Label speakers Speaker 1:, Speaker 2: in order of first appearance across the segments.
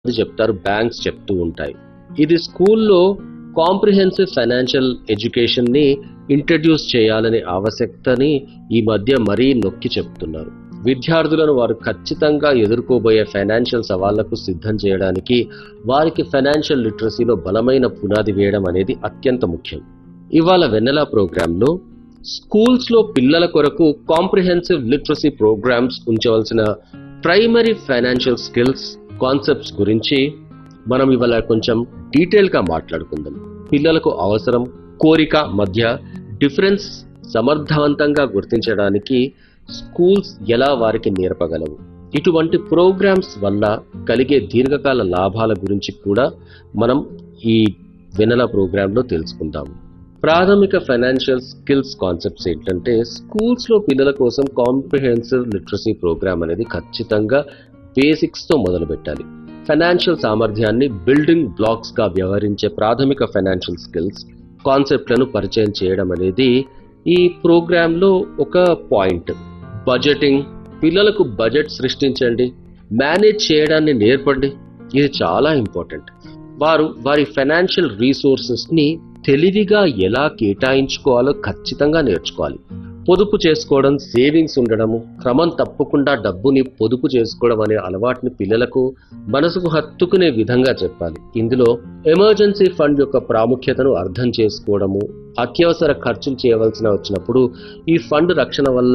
Speaker 1: అది చెప్తారు బ్యాంక్స్ చెప్తూ ఉంటాయి ఇది స్కూల్లో కాంప్రిహెన్సివ్ ఫైనాన్షియల్ ఎడ్యుకేషన్ ని ఇంట్రడ్యూస్ చేయాలనే ఆవశ్యకతని ఈ మధ్య మరీ నొక్కి చెప్తున్నారు విద్యార్థులను వారు ఖచ్చితంగా ఎదుర్కోబోయే ఫైనాన్షియల్ సవాళ్లకు సిద్ధం చేయడానికి వారికి ఫైనాన్షియల్ లిటరసీలో బలమైన పునాది వేయడం అనేది అత్యంత ముఖ్యం ఇవాళ వెన్నెల ప్రోగ్రాంలో స్కూల్స్ లో పిల్లల కొరకు కాంప్రిహెన్సివ్ లిటరసీ ప్రోగ్రామ్స్ ఉంచవలసిన ప్రైమరీ ఫైనాన్షియల్ స్కిల్స్ కాన్సెప్ట్స్ గురించి మనం ఇవాళ కొంచెం డీటెయిల్ గా మాట్లాడుకుందాం పిల్లలకు అవసరం కోరిక మధ్య డిఫరెన్స్ సమర్థవంతంగా గుర్తించడానికి స్కూల్స్ ఎలా వారికి నేర్పగలవు ఇటువంటి ప్రోగ్రామ్స్ వల్ల కలిగే దీర్ఘకాల లాభాల గురించి కూడా మనం ఈ వెనెల ప్రోగ్రాంలో తెలుసుకుందాము ప్రాథమిక ఫైనాన్షియల్ స్కిల్స్ కాన్సెప్ట్స్ ఏంటంటే స్కూల్స్ లో పిల్లల కోసం కాంప్రిహెన్సివ్ లిటరసీ ప్రోగ్రామ్ అనేది ఖచ్చితంగా బేసిక్స్ తో మొదలు పెట్టాలి ఫైనాన్షియల్ సామర్థ్యాన్ని బిల్డింగ్ బ్లాక్స్ గా వ్యవహరించే ప్రాథమిక ఫైనాన్షియల్ స్కిల్స్ కాన్సెప్ట్లను పరిచయం చేయడం అనేది ఈ ప్రోగ్రామ్ లో ఒక పాయింట్ బడ్జెటింగ్ పిల్లలకు బడ్జెట్ సృష్టించండి మేనేజ్ చేయడాన్ని నేర్పండి ఇది చాలా ఇంపార్టెంట్ వారు వారి ఫైనాన్షియల్ రీసోర్సెస్ ని తెలివిగా ఎలా కేటాయించుకోవాలో ఖచ్చితంగా నేర్చుకోవాలి పొదుపు చేసుకోవడం సేవింగ్స్ ఉండడము క్రమం తప్పకుండా డబ్బుని పొదుపు చేసుకోవడం అనే అలవాటుని పిల్లలకు మనసుకు హత్తుకునే విధంగా చెప్పాలి ఇందులో ఎమర్జెన్సీ ఫండ్ యొక్క ప్రాముఖ్యతను అర్థం చేసుకోవడము అత్యవసర ఖర్చులు చేయవలసిన వచ్చినప్పుడు ఈ ఫండ్ రక్షణ వల్ల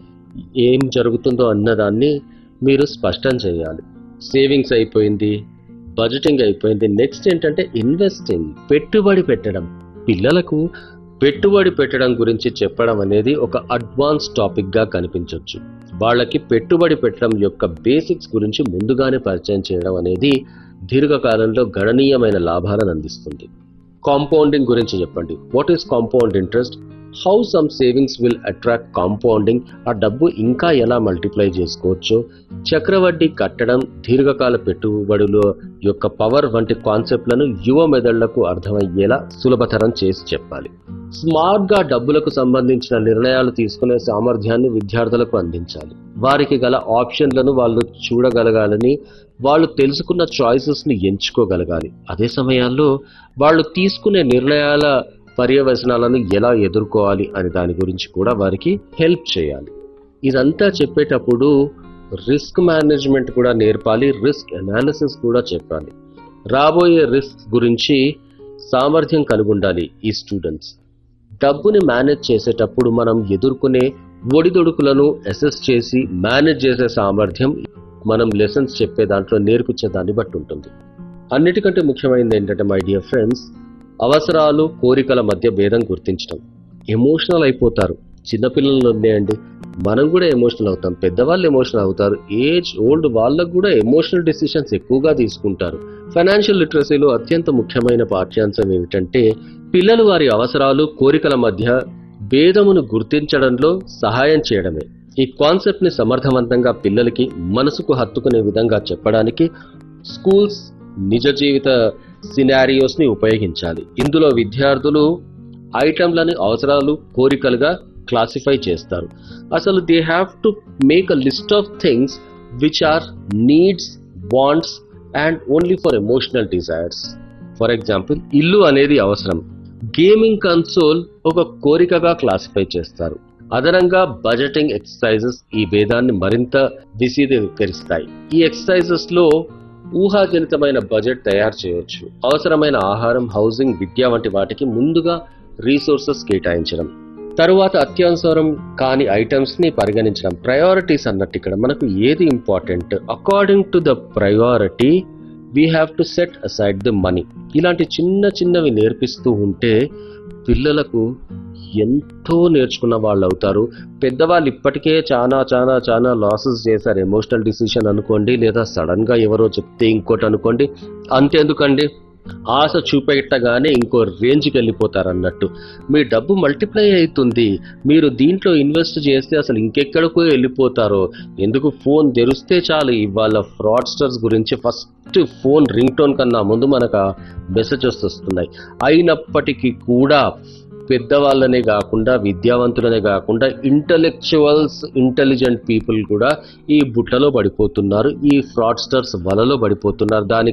Speaker 1: ఏం జరుగుతుందో అన్నదాన్ని మీరు స్పష్టం చేయాలి సేవింగ్స్ అయిపోయింది బడ్జెటింగ్ అయిపోయింది నెక్స్ట్ ఏంటంటే ఇన్వెస్టింగ్ పెట్టుబడి పెట్టడం పిల్లలకు పెట్టుబడి పెట్టడం గురించి చెప్పడం అనేది ఒక అడ్వాన్స్ టాపిక్ గా కనిపించవచ్చు వాళ్ళకి పెట్టుబడి పెట్టడం యొక్క బేసిక్స్ గురించి ముందుగానే పరిచయం చేయడం అనేది దీర్ఘకాలంలో గణనీయమైన లాభాలను అందిస్తుంది కాంపౌండింగ్ గురించి చెప్పండి what is compound interest how some savings will attract compounding ఆ డబ్బు ఇంకా ఎలా మల్టిప్లై చేసుకోవచ్చు చక్రవడ్డీ కట్టడం దీర్ఘకాల పెట్టుబడుల యొక్క పవర్ వంటి కాన్సెప్ట్లను యువ మెదళ్లకు అర్థమయ్యేలా సులభతరం చేసి చెప్పాలి స్మార్ట్ గా డబ్బులకు సంబంధించిన నిర్ణయాలు తీసుకునే సామర్థ్యాన్ని విద్యార్థులకు అందించాలి వారికి గల ఆప్షన్లను వాళ్ళు చూడగలగాలని వాళ్ళు తెలుసుకున్న చాయిసెస్ ని ఎంచుకోగలగాలి అదే సమయాల్లో వాళ్ళు తీసుకునే నిర్ణయాల పర్యవసనాలను ఎలా ఎదుర్కోవాలి అనే దాని గురించి కూడా వారికి హెల్ప్ చేయాలి ఇదంతా చెప్పేటప్పుడు రిస్క్ మేనేజ్మెంట్ కూడా నేర్పాలి రిస్క్ అనాలిసిస్ కూడా చెప్పాలి రాబోయే రిస్క్ గురించి సామర్థ్యం కలిగి ఉండాలి ఈ స్టూడెంట్స్ డబ్బుని మేనేజ్ చేసేటప్పుడు మనం ఎదుర్కొనే ఒడిదొడుకులను అసెస్ చేసి మేనేజ్ చేసే సామర్థ్యం మనం లెసన్స్ చెప్పే దాంట్లో నేర్పించే దాన్ని బట్టి ఉంటుంది అన్నిటికంటే ముఖ్యమైనది ఏంటంటే మై డియర్ ఫ్రెండ్స్ అవసరాలు కోరికల మధ్య భేదం గుర్తించడం ఎమోషనల్ అయిపోతారు చిన్నపిల్లలు ఉన్నాయండి మనం కూడా ఎమోషనల్ అవుతాం పెద్దవాళ్ళు ఎమోషనల్ అవుతారు ఏజ్ ఓల్డ్ వాళ్ళకు కూడా ఎమోషనల్ డెసిషన్స్ ఎక్కువగా తీసుకుంటారు ఫైనాన్షియల్ లిటరసీలో అత్యంత ముఖ్యమైన పాఠ్యాంశం ఏమిటంటే పిల్లలు వారి అవసరాలు కోరికల మధ్య భేదమును గుర్తించడంలో సహాయం చేయడమే ఈ కాన్సెప్ట్ ని సమర్థవంతంగా పిల్లలకి మనసుకు హత్తుకునే విధంగా చెప్పడానికి స్కూల్స్ నిజ జీవిత సినారియోస్ ని ఉపయోగించాలి ఇందులో విద్యార్థులు ఐటమ్లని అవసరాలు కోరికలుగా క్లాసిఫై చేస్తారు అసలు they have to make a list of things which are needs wants and only for emotional desires for example ఇల్లు అనేది అవసరం గేమింగ్ కన్సోల్ ఒక కోరికగా క్లాసిఫై చేస్తారు అదనంగా బడ్జెటింగ్ ఎక్సర్సైజెస్ ఈ భేదాన్ని మరింత విశదీకరిస్తాయి ఈ ఎక్సర్సైజెస్ లో ఊహాజనితమైన బడ్జెట్ తయారు చేయొచ్చు అవసరమైన ఆహారం హౌసింగ్ విద్య వంటి వాటికి ముందుగా రీసోర్సెస్ కేటాయించడం తరువాత అత్యవసరం కాని ఐటమ్స్ ని పరిగణించడం ప్రయారిటీస్ అన్నట్టు ఇక్కడ మనకు ఏది important according to the priority we have to set aside the money ఇలాంటి చిన్న చిన్నవి నేర్పిస్తూ ఉంటే పిల్లలకు ఎంతో నేర్చుకున్న వాళ్ళు అవుతారు పెద్దవాళ్ళు ఇప్పటికే చాలా చాలా చాలా లాసెస్ చేశారు ఎమోషనల్ డిసిషన్ అనుకోండి లేదా సడన్ గా ఎవరో చెప్తే ఇంకోటి అనుకోండి అంతేందుకండి ఆశ చూపెట్టగానే ఇంకో రేంజ్కి వెళ్ళిపోతారు అన్నట్టు మీ డబ్బు మల్టిప్లై అవుతుంది మీరు దీంట్లో ఇన్వెస్ట్ చేస్తే అసలు ఇంకెక్కడికో వెళ్ళిపోతారో ఎందుకు ఫోన్ తెరిస్తే చాలు ఇవాళ ఫ్రాడ్స్టర్స్ గురించి ఫస్ట్ ఫోన్ రింగ్ టోన్ కన్నా ముందు మనకు మెసేజెస్ వస్తున్నాయి అయినప్పటికీ కూడా పెద్దవాళ్ళనే కాకుండా విద్యావంతులనే కాకుండా ఇంటలెక్చువల్స్ ఇంటెలిజెంట్ పీపుల్ కూడా ఈ బుట్టలో పడిపోతున్నారు ఈ ఫ్రాడ్స్టర్స్ వలలో పడిపోతున్నారు దానికి